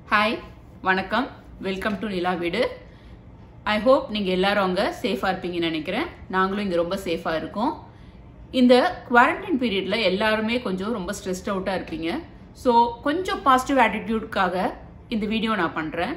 hi வணக்கம் welcome to நிலா வீடு I hope நீங்கள் எல்லாரும் அங்கே சேஃபாக இருப்பீங்கன்னு நினைக்கிறேன் நாங்களும் இங்கே ரொம்ப சேஃபாக இருக்கோம் இந்த குவாரண்டைன் பீரியடில் எல்லாருமே கொஞ்சம் ரொம்ப ஸ்ட்ரெஸ்ட் அவுட்டாக இருப்பீங்க ஸோ கொஞ்சம் பாசிட்டிவ் ஆட்டிடியூடுக்காக இந்த வீடியோ நான் பண்ணுறேன்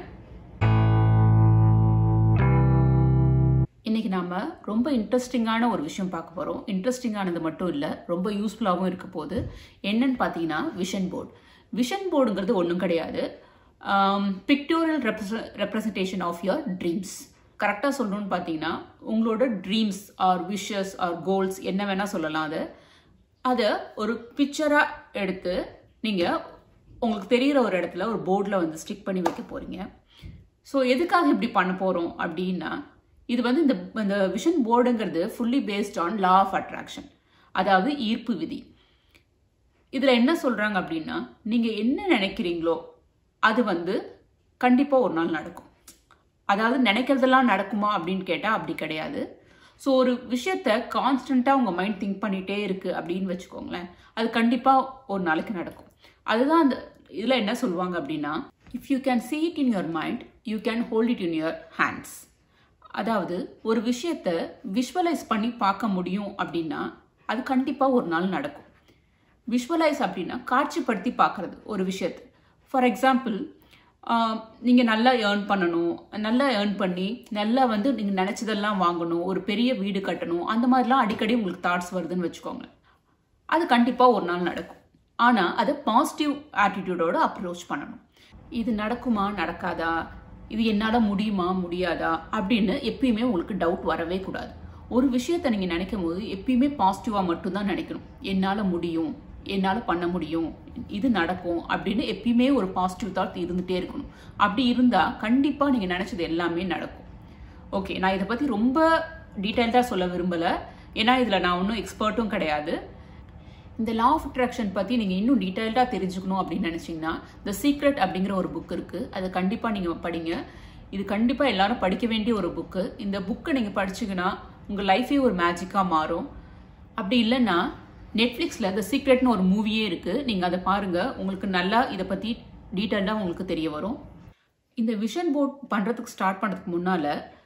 இன்னைக்கு நாம ரொம்ப இன்ட்ரெஸ்டிங்கான ஒரு விஷயம் பார்க்க போகிறோம் இன்ட்ரெஸ்டிங்கானது மட்டும் இல்லை ரொம்ப யூஸ்ஃபுல்லாகவும் இருக்க போகுது என்னன்னு பார்த்தீங்கன்னா விஷன் போர்டு விஷன் போர்டுங்கிறது ஒன்றும் கிடையாது pictorial representation of your dreams கரெக்டாக சொல்லணும்னு பார்த்தீங்கன்னா உங்களோட dreams or wishes or goals என்ன வேணால் சொல்லலாம் அதை அதை ஒரு பிக்சராக எடுத்து நீங்கள் உங்களுக்கு தெரிகிற ஒரு இடத்துல ஒரு போர்டில் வந்து ஸ்டிக் பண்ணி வைக்க போகிறீங்க ஸோ எதுக்காக இப்படி பண்ண போகிறோம் அப்படின்னா இது வந்து இந்த இந்த விஷன் போர்டுங்கிறது fully based on law of attraction அதாவது ஈர்ப்பு விதி இதில் என்ன சொல்கிறாங்க அப்படின்னா நீங்கள் என்ன நினைக்கிறீங்களோ அது வந்து கண்டிப்பாக ஒரு நாள் நடக்கும் அதாவது நினைக்கிறதெல்லாம் நடக்குமா அப்படின்னு கேட்டால் அப்படி கிடையாது ஸோ ஒரு விஷயத்த கான்ஸ்டண்ட்டாக உங்கள் மைண்ட் திங்க் பண்ணிகிட்டே இருக்குது அப்படின்னு வச்சுக்கோங்களேன் அது கண்டிப்பாக ஒரு நாளைக்கு நடக்கும் அதுதான் அந்த இதில் என்ன சொல்லுவாங்க அப்படின்னா if you can see it in your mind you can hold it in your hands அதாவது ஒரு விஷயத்த விஷுவலைஸ் பண்ணி பார்க்க முடியும் அப்படின்னா அது கண்டிப்பாக ஒரு நாள் நடக்கும் விஷுவலைஸ் அப்படின்னா காட்சிப்படுத்தி பார்க்கறது ஒரு விஷயத்தை ஃபார் எக்ஸாம்பிள் நீங்கள் நல்லா ஏர்ன் பண்ணணும் நல்லா ஏர்ன் பண்ணி நல்லா வந்து நீங்கள் நினச்சதெல்லாம் வாங்கணும் ஒரு பெரிய வீடு கட்டணும் அந்த மாதிரிலாம் அடிக்கடி உங்களுக்கு தாட்ஸ் வருதுன்னு வச்சுக்கோங்க அது கண்டிப்பாக ஒரு நாள் நடக்கும் ஆனால் அதை பாசிட்டிவ் ஆட்டிடியூடோட அப்ரோச் பண்ணணும் இது நடக்குமா நடக்காதா இது என்னால் முடியுமா முடியாதா அப்படின்னு எப்பயுமே உங்களுக்கு டவுட் வரவே கூடாது ஒரு விஷயத்த நீங்கள் நினைக்கும் போது எப்பயுமே பாசிட்டிவாக மட்டும்தான் நினைக்கணும் என்னால் முடியும் என்னால் பண்ண முடியும் இது நடக்கும் அப்படின்னு எப்பயுமே ஒரு பாசிட்டிவ் தாட் இருந்துகிட்டே இருக்கணும் அப்படி இருந்தால் கண்டிப்பாக நீங்கள் நினச்சது எல்லாமே நடக்கும் ஓகே நான் இதை பற்றி ரொம்ப டீட்டெயில்டாக சொல்ல விரும்பலை ஏன்னா இதில் நான் ஒன்றும் எக்ஸ்பர்ட்டும் கிடையாது இந்த லா ஆஃப் அட்ராக்ஷன் பற்றி நீங்கள் இன்னும் டீட்டெயில்டாக தெரிஞ்சுக்கணும் அப்படின்னு நினச்சிங்கன்னா த சீக்ரெட் அப்படிங்கிற ஒரு புக் இருக்குது அதை கண்டிப்பாக நீங்கள் படிங்க இது கண்டிப்பாக எல்லாரும் படிக்க வேண்டிய ஒரு புக்கு இந்த புக்கை நீங்கள் படிச்சிங்கன்னா உங்கள் லைஃபே ஒரு மேஜிக்காக மாறும் அப்படி இல்லைன்னா நெட்ஃப்ளிக்ஸில் த சீக்ரெட்னு ஒரு மூவியே இருக்குது நீங்கள் அதை பாருங்கள் உங்களுக்கு நல்லா இதை பற்றி டீட்டெயில்டாக உங்களுக்கு தெரிய வரும் இந்த விஷன் போர்ட் பண்ணுறதுக்கு ஸ்டார்ட் பண்ணுறதுக்கு முன்னால்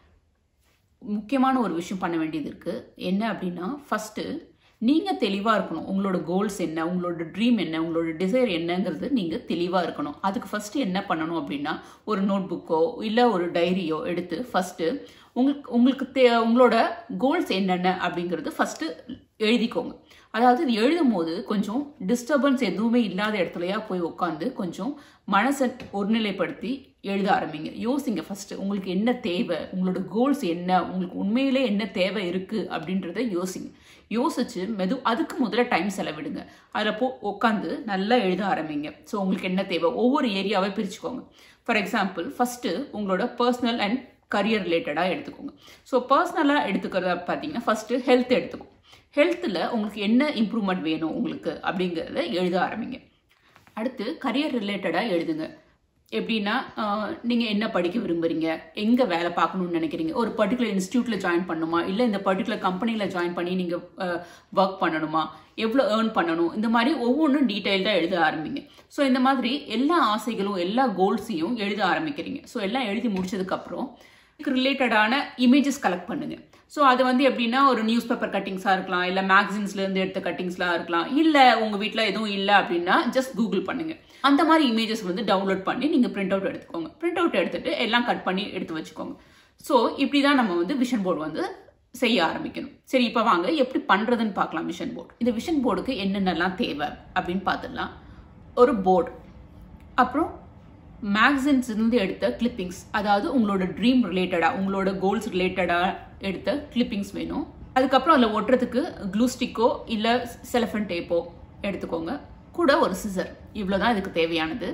முக்கியமான ஒரு விஷயம் பண்ண வேண்டியது இருக்குது என்ன அப்படின்னா ஃபஸ்ட்டு நீங்கள் தெளிவாக இருக்கணும் உங்களோட கோல்ஸ் என்ன உங்களோட ட்ரீம் என்ன உங்களோட டிசைர் என்னங்கிறது நீங்கள் தெளிவாக இருக்கணும் அதுக்கு ஃபஸ்ட்டு என்ன பண்ணணும் அப்படின்னா ஒரு நோட் புக்கோ இல்லை ஒரு டைரியோ எடுத்து ஃபஸ்ட்டு உங்களுக்கு உங்களுக்கு தே உங்களோட கோல்ஸ் என்னென்ன அப்படிங்கிறது ஃபஸ்ட்டு எழுதிக்கோங்க அதாவது இது எழுதும் போது கொஞ்சம் டிஸ்டர்பன்ஸ் எதுவுமே இல்லாத இடத்துலையா போய் உட்காந்து கொஞ்சம் மனசை ஒருநிலைப்படுத்தி எழுத ஆரம்பிங்க யோசிங்க ஃபஸ்ட்டு உங்களுக்கு என்ன தேவை உங்களோட கோல்ஸ் என்ன உங்களுக்கு உண்மையிலே என்ன தேவை இருக்குது அப்படின்றத யோசிங்க யோசிச்சு மெது அதுக்கு முதல்ல டைம் செலவிடுங்க அதில் போ உட்காந்து நல்லா எழுத ஆரம்பிங்க ஸோ உங்களுக்கு என்ன தேவை ஒவ்வொரு ஏரியாவை பிரிச்சுக்கோங்க ஃபார் எக்ஸாம்பிள் ஃபஸ்ட்டு உங்களோட பர்சனல் அண்ட் கரியர் ரிலேட்டடாக எடுத்துக்கோங்க ஸோ பர்சனலாக எடுத்துக்கிறத பார்த்தீங்கன்னா ஃபஸ்ட்டு ஹெல்த் எடுத்துக்கோங்க ஹெல்த்தில் உங்களுக்கு என்ன இம்ப்ரூவ்மெண்ட் வேணும் உங்களுக்கு அப்படிங்கிறத எழுத ஆரம்பிங்க அடுத்து கரியர் ரிலேட்டடாக எழுதுங்க எப்படின்னா நீங்கள் என்ன படிக்க விரும்புகிறீங்க எங்கே வேலை பார்க்கணும்னு நினைக்கிறீங்க ஒரு பர்டிகுலர் இன்ஸ்டியூட்டில் ஜாயின் பண்ணணுமா இல்லை இந்த பர்டிகுலர் கம்பெனியில் ஜாயின் பண்ணி நீங்கள் ஒர்க் பண்ணணுமா எவ்வளோ ஏர்ன் பண்ணணும் இந்த மாதிரி ஒவ்வொன்றும் டீட்டெயில்டாக எழுத ஆரம்பிங்க ஸோ இந்த மாதிரி எல்லா ஆசைகளும் எல்லா கோல்ஸையும் எழுத ஆரம்பிக்கிறீங்க ஸோ எல்லாம் எழுதி முடிச்சதுக்கப்புறம் இதுக்கு ரிலேட்டடான இமேஜஸ் கலெக்ட் பண்ணுங்க ஸோ அது வந்து எப்படின்னா ஒரு நியூஸ் பேப்பர் கட்டிங்ஸாக இருக்கலாம் இல்லை மேக்சின்ஸ்லேருந்து எடுத்த கட்டிங்ஸ்லாம் இருக்கலாம் இல்லை உங்கள் வீட்டில் எதுவும் இல்லை அப்படின்னா ஜஸ்ட் கூகுள் பண்ணுங்க அந்த மாதிரி இமேஜஸ் வந்து டவுன்லோட் பண்ணி நீங்கள் பிரிண்ட் அவுட் எடுத்துக்கோங்க பிரிண்ட் அவுட் எடுத்துட்டு எல்லாம் கட் பண்ணி எடுத்து வச்சுக்கோங்க ஸோ இப்படி தான் நம்ம வந்து விஷன் போர்டு வந்து செய்ய ஆரம்பிக்கணும் சரி இப்போ வாங்க எப்படி பண்ணுறதுன்னு பார்க்கலாம் விஷன் போர்டு இந்த விஷன் போர்டுக்கு என்னென்னலாம் தேவை அப்படின்னு பார்த்துடலாம் ஒரு போர்டு அப்புறம் மேக்சின்ஸ் இருந்து எடுத்த கிளிப்பிங்ஸ் அதாவது உங்களோட ட்ரீம் ரிலேட்டடாக உங்களோட கோல்ஸ் ரிலேட்டடாக எடுத்த கிளிப்பிங்ஸ் வேணும் அதுக்கப்புறம் அதில் ஒட்டுறதுக்கு க்ளூ ஸ்டிக்கோ இல்லை செலஃபன் டேப்போ எடுத்துக்கோங்க கூட ஒரு சிசர் இவ்வளோ தான் இதுக்கு தேவையானது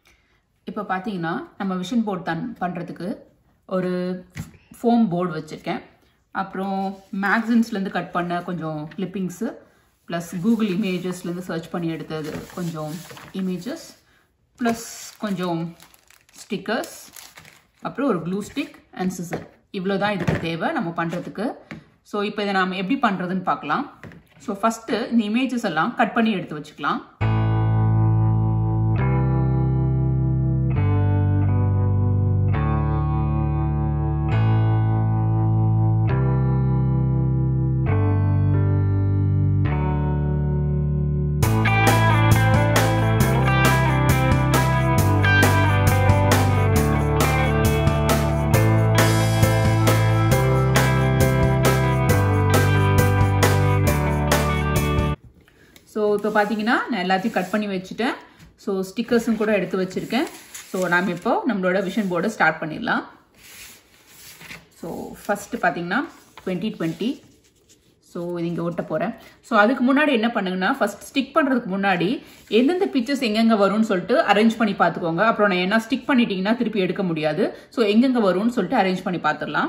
இப்போ பார்த்தீங்கன்னா நம்ம விஷன் போர்ட் தான் பண்ணுறதுக்கு ஒரு ஃபோம் போர்டு வச்சுருக்கேன் அப்புறம் மேக்சின்ஸ்லேருந்து கட் பண்ண கொஞ்சம் கிளிப்பிங்ஸு ப்ளஸ் கூகுள் இமேஜஸ்லேருந்து சர்ச் பண்ணி எடுத்தது கொஞ்சம் இமேஜஸ் ப்ளஸ் கொஞ்சம் ஸ்டிக்கர்ஸ் அப்புறம் ஒரு க்ளூ ஸ்டிக் அண்ட் சிசர் இவ்வளோ தான் இதுக்கு தேவை நம்ம பண்ணுறதுக்கு ஸோ இப்போ இதை நாம் எப்படி பண்ணுறதுன்னு பார்க்கலாம் ஸோ ஃபஸ்ட்டு இந்த இமேஜஸ் எல்லாம் கட் பண்ணி எடுத்து வச்சுக்கலாம் பார்த்தீங்கன்னா நான் எல்லாத்தையும் கட் பண்ணி வச்சுட்டேன் ஸோ ஸ்டிக்கர்ஸும் கூட எடுத்து வச்சுருக்கேன் ஸோ நாம் இப்போ நம்மளோட விஷன் போர்டை ஸ்டார்ட் பண்ணிடலாம் ஸோ ஃபஸ்ட்டு பார்த்தீங்கன்னா டுவெண்ட்டி டுவெண்ட்டி ஸோ இது இங்கே ஒட்ட போகிறேன் ஸோ அதுக்கு முன்னாடி என்ன பண்ணுங்கன்னா ஃபர்ஸ்ட் ஸ்டிக் பண்ணுறதுக்கு முன்னாடி எந்தெந்த பிக்சர்ஸ் எங்கெங்கே வரும்னு சொல்லிட்டு அரேஞ்ச் பண்ணி பார்த்துக்கோங்க அப்புறம் நான் என்ன ஸ்டிக் பண்ணிட்டீங்கன்னா திருப்பி எடுக்க முடியாது ஸோ எங்கெங்கே வரும்னு சொல்லிட்டு அரேஞ்ச் பண்ணி பார்த்துடலாம்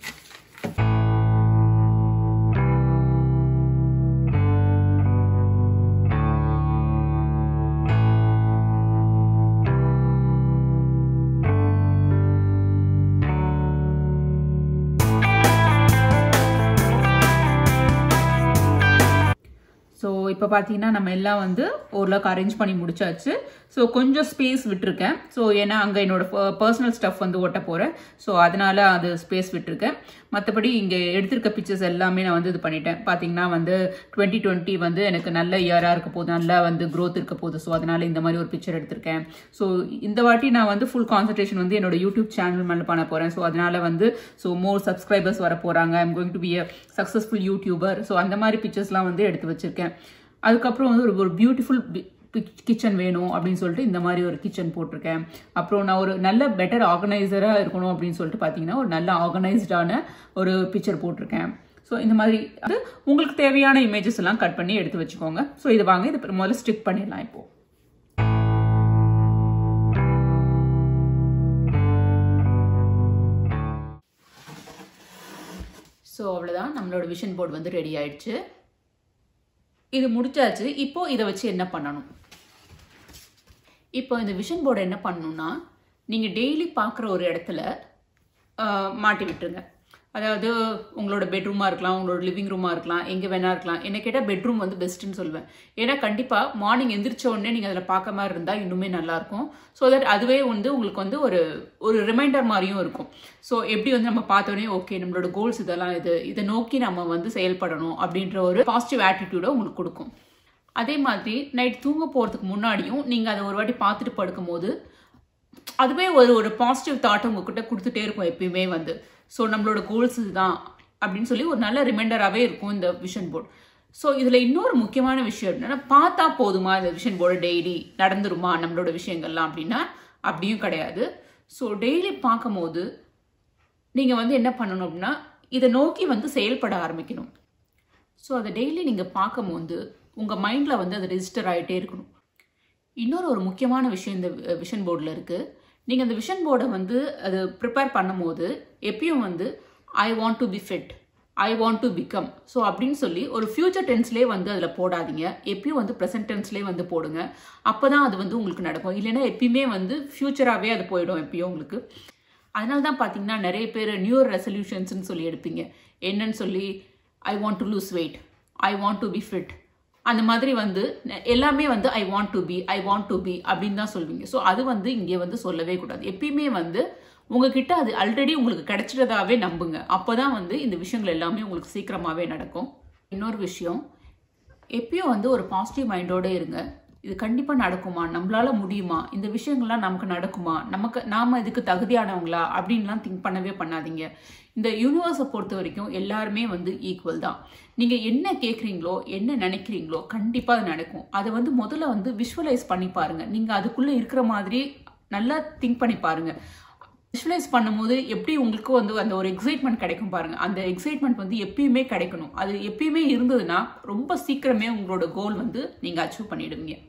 ஸோ இப்போ பார்த்தீங்கன்னா நம்ம எல்லாம் வந்து ஓரளவுக்கு அரேஞ்ச் பண்ணி முடிச்சாச்சு ஸோ கொஞ்சம் ஸ்பேஸ் விட்டுருக்கேன் ஸோ ஏன்னா அங்கே என்னோட பர்சனல் ஸ்டஃப் வந்து ஒட்ட போகிறேன் ஸோ அதனால அது ஸ்பேஸ் விட்டுருக்கேன் மற்றபடி இங்கே எடுத்திருக்க பிக்சர்ஸ் எல்லாமே நான் வந்து இது பண்ணிட்டேன் பார்த்தீங்கன்னா வந்து டுவெண்ட்டி டுவெண்ட்டி வந்து எனக்கு நல்ல இயராக இருக்க போகுது நல்லா வந்து க்ரோத் இருக்க போகுது ஸோ அதனால இந்த மாதிரி ஒரு பிக்சர் எடுத்திருக்கேன் ஸோ இந்த வாட்டி நான் வந்து ஃபுல் கான்சன்ட்ரேஷன் வந்து என்னோட யூடியூப் சேனல் மேலே பண்ண போகிறேன் ஸோ அதனால வந்து ஸோ மோர் சப்ஸ்கிரைபர்ஸ் வர போகிறாங்க I'm going to be a successful YouTuber so அந்த மாதிரி பிக்சர்ஸ்லாம் வந்து எடுத்து வச்சிருக்கேன் அதுக்கப்புறம் வந்து ஒரு ஒரு பியூட்டிஃபுல் கிச்சன் வேணும் அப்படின்னு சொல்லிட்டு இந்த மாதிரி ஒரு கிச்சன் போட்டிருக்கேன் அப்புறம் நான் ஒரு நல்ல பெட்டர் ஆர்கனைசராக இருக்கணும் அப்படின்னு சொல்லிட்டு பார்த்தீங்கன்னா ஒரு நல்ல ஆர்கனைஸ்டான ஒரு பிக்சர் போட்டிருக்கேன் ஸோ இந்த மாதிரி அது உங்களுக்கு தேவையான இமேஜஸ் எல்லாம் கட் பண்ணி எடுத்து வச்சுக்கோங்க ஸோ இது வாங்க இது முதல்ல ஸ்டிக் பண்ணிடலாம் இப்போ ஸோ அவ்வளோதான் நம்மளோட விஷன் போர்டு வந்து ரெடி ஆயிடுச்சு இது முடிச்சாச்சு இப்போ இதை வச்சு என்ன பண்ணணும் இப்போ இந்த விஷன் போர்டை என்ன பண்ணணும்னா நீங்கள் டெய்லி பார்க்குற ஒரு இடத்துல மாட்டி விட்டுருங்க அதாவது உங்களோட பெட்ரூமாக இருக்கலாம் உங்களோட லிவிங் ரூமாக இருக்கலாம் எங்கே வேணா இருக்கலாம் என்ன கேட்டால் பெட்ரூம் வந்து பெஸ்ட்டுன்னு சொல்லுவேன் ஏன்னா கண்டிப்பாக மார்னிங் எந்திரிச்ச உடனே நீங்கள் அதில் பார்க்க மாதிரி இருந்தால் இன்னுமே நல்லாயிருக்கும் ஸோ தட் அதுவே வந்து உங்களுக்கு வந்து ஒரு ஒரு ரிமைண்டர் மாதிரியும் இருக்கும் ஸோ எப்படி வந்து நம்ம பார்த்தோன்னே ஓகே நம்மளோட கோல்ஸ் இதெல்லாம் இது இதை நோக்கி நம்ம வந்து செயல்படணும் அப்படின்ற ஒரு பாசிட்டிவ் ஆட்டிடியூடை உங்களுக்கு கொடுக்கும் அதே மாதிரி நைட் தூங்க போகிறதுக்கு முன்னாடியும் நீங்கள் அதை ஒரு வாட்டி பார்த்துட்டு படுக்கும்போது அதுவே ஒரு ஒரு பாசிட்டிவ் தாட்டை உங்ககிட்ட கொடுத்துட்டே இருக்கும் எப்பயுமே வந்து ஸோ நம்மளோட கோல்ஸ் இதுதான் அப்படின்னு சொல்லி ஒரு நல்ல ரிமைண்டராகவே இருக்கும் இந்த விஷன் போர்டு ஸோ இதில் இன்னொரு முக்கியமான விஷயம் என்னன்னா பார்த்தா போதுமா இந்த விஷன் போர்டு டெய்லி நடந்துருமா நம்மளோட விஷயங்கள்லாம் அப்படின்னா அப்படியும் கிடையாது ஸோ டெய்லி பார்க்கும்போது நீங்கள் வந்து என்ன பண்ணணும் அப்படின்னா இதை நோக்கி வந்து செயல்பட ஆரம்பிக்கணும் ஸோ அதை டெய்லி நீங்கள் பார்க்கும்போது உங்கள் மைண்டில் வந்து அது ரெஜிஸ்டர் ஆகிட்டே இருக்கணும் இன்னொரு ஒரு முக்கியமான விஷயம் இந்த விஷன் போர்டில் இருக்குது நீங்கள் அந்த விஷன் போர்டை வந்து அது ப்ரிப்பேர் பண்ணும்போது எப்பயும் வந்து I want to be fit I want to become so அப்படின்னு சொல்லி ஒரு ஃபியூச்சர் டென்ஸ்லேயே வந்து அதில் போடாதீங்க எப்பயும் வந்து ப்ரெசன்ட் டென்ஸ்லேயே வந்து போடுங்க அப்போ தான் அது வந்து உங்களுக்கு நடக்கும் இல்லைன்னா எப்பயுமே வந்து ஃபியூச்சராகவே அது போயிடும் எப்பயும் உங்களுக்கு அதனால தான் பார்த்தீங்கன்னா நிறைய பேர் நியூ ரெசல்யூஷன்ஸ்னு சொல்லி எடுப்பீங்க என்னன்னு சொல்லி I want to lose weight I want to be fit அந்த மாதிரி வந்து எல்லாமே வந்து I want to be I want to be அப்படின்னு தான் சொல்வீங்க ஸோ அது வந்து இங்கே வந்து சொல்லவே கூடாது எப்பயுமே வந்து உங்ககிட்ட அது ஆல்ரெடி உங்களுக்கு கிடைச்சிட்டதாவே நம்புங்க அப்போ தான் வந்து இந்த விஷயங்கள் எல்லாமே உங்களுக்கு சீக்கிரமாகவே நடக்கும் இன்னொரு விஷயம் எப்பயும் வந்து ஒரு பாசிட்டிவ் மைண்டோட இருங்க இது கண்டிப்பாக நடக்குமா நம்மளால முடியுமா இந்த விஷயங்கள்லாம் நமக்கு நடக்குமா நமக்கு நாம இதுக்கு தகுதியானவங்களா அப்படின்லாம் திங்க் பண்ணவே பண்ணாதீங்க இந்த யூனிவர்ஸை பொறுத்த வரைக்கும் எல்லாருமே வந்து ஈக்குவல் தான் நீங்கள் என்ன கேட்குறீங்களோ என்ன நினைக்கிறீங்களோ கண்டிப்பாக அது நடக்கும் அதை வந்து முதல்ல வந்து விஷுவலைஸ் பண்ணி பாருங்க நீங்கள் அதுக்குள்ளே இருக்கிற மாதிரி நல்லா திங்க் பண்ணி பாருங்க விஷுவலைஸ் பண்ணும்போது எப்படி உங்களுக்கு வந்து அந்த ஒரு எக்ஸைட்மெண்ட் கிடைக்கும் பாருங்க அந்த எக்ஸைட்மெண்ட் வந்து எப்பயுமே கிடைக்கணும் அது எப்பயுமே இருந்ததுன்னா ரொம்ப சீக்கிரமே உங்களோட கோல் வந்து நீங்கள் அச்சீவ் பண்ணிடுவீங்க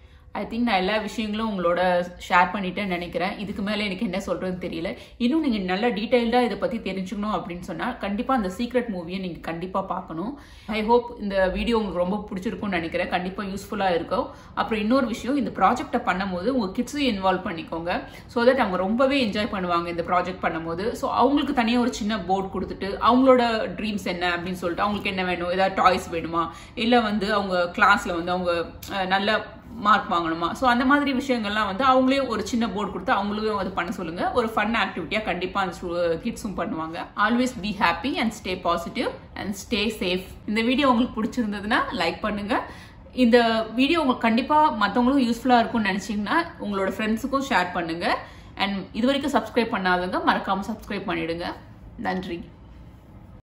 ஐ திங்க் நான் எல்லா விஷயங்களும் உங்களோட ஷேர் பண்ணிட்டேன்னு நினைக்கிறேன் இதுக்கு மேலே எனக்கு என்ன சொல்கிறதுன்னு தெரியல இன்னும் நீங்கள் நல்லா டீட்டெயில்டாக இதை பற்றி தெரிஞ்சுக்கணும் அப்படின்னு சொன்னால் கண்டிப்பாக அந்த சீக்ரெட் மூவியை நீங்கள் கண்டிப்பாக பார்க்கணும் ஐ ஹோப் இந்த வீடியோ உங்களுக்கு ரொம்ப பிடிச்சிருக்கும்னு நினைக்கிறேன் கண்டிப்பாக யூஸ்ஃபுல்லாக இருக்கும் அப்புறம் இன்னொரு விஷயம் இந்த ப்ராஜெக்டை பண்ணும்போது உங்கள் கிட்ஸையும் இன்வால்வ் பண்ணிக்கோங்க ஸோ தட் அவங்க ரொம்பவே என்ஜாய் பண்ணுவாங்க இந்த ப்ராஜெக்ட் பண்ணும்போது ஸோ அவங்களுக்கு தனியாக ஒரு சின்ன போர்ட் கொடுத்துட்டு அவங்களோட ட்ரீம்ஸ் என்ன அப்படின்னு சொல்லிட்டு அவங்களுக்கு என்ன வேணும் ஏதாவது டாய்ஸ் வேணுமா இல்லை வந்து அவங்க கிளாஸில் வந்து அவங்க அஹ், நல்ல மார்க் வாங்கணுமா ஸோ அந்த மாதிரி விஷயங்கள்லாம் வந்து அவங்களே ஒரு சின்ன போர்டு கொடுத்து அவங்களும் அது பண்ண சொல்லுங்க ஒரு ஃபன் ஆக்டிவிட்டியாக கண்டிப்பாக அந்த கிட்ஸும் பண்ணுவாங்க always be happy and stay positive and stay safe இந்த வீடியோ உங்களுக்கு பிடிச்சிருந்ததுன்னா லைக் பண்ணுங்க இந்த வீடியோ உங்களுக்கு கண்டிப்பாக மற்றவங்களுக்கும் யூஸ்ஃபுல்லாக இருக்கும்னு நினச்சிங்கன்னா உங்களோட ஃப்ரெண்ட்ஸுக்கும் ஷேர் பண்ணுங்க அண்ட் இது வரைக்கும் சப்ஸ்கிரைப் பண்ணாதவங்க மறக்காமல் சப்ஸ்கிரைப் பண்ணிடுங்க நன்றி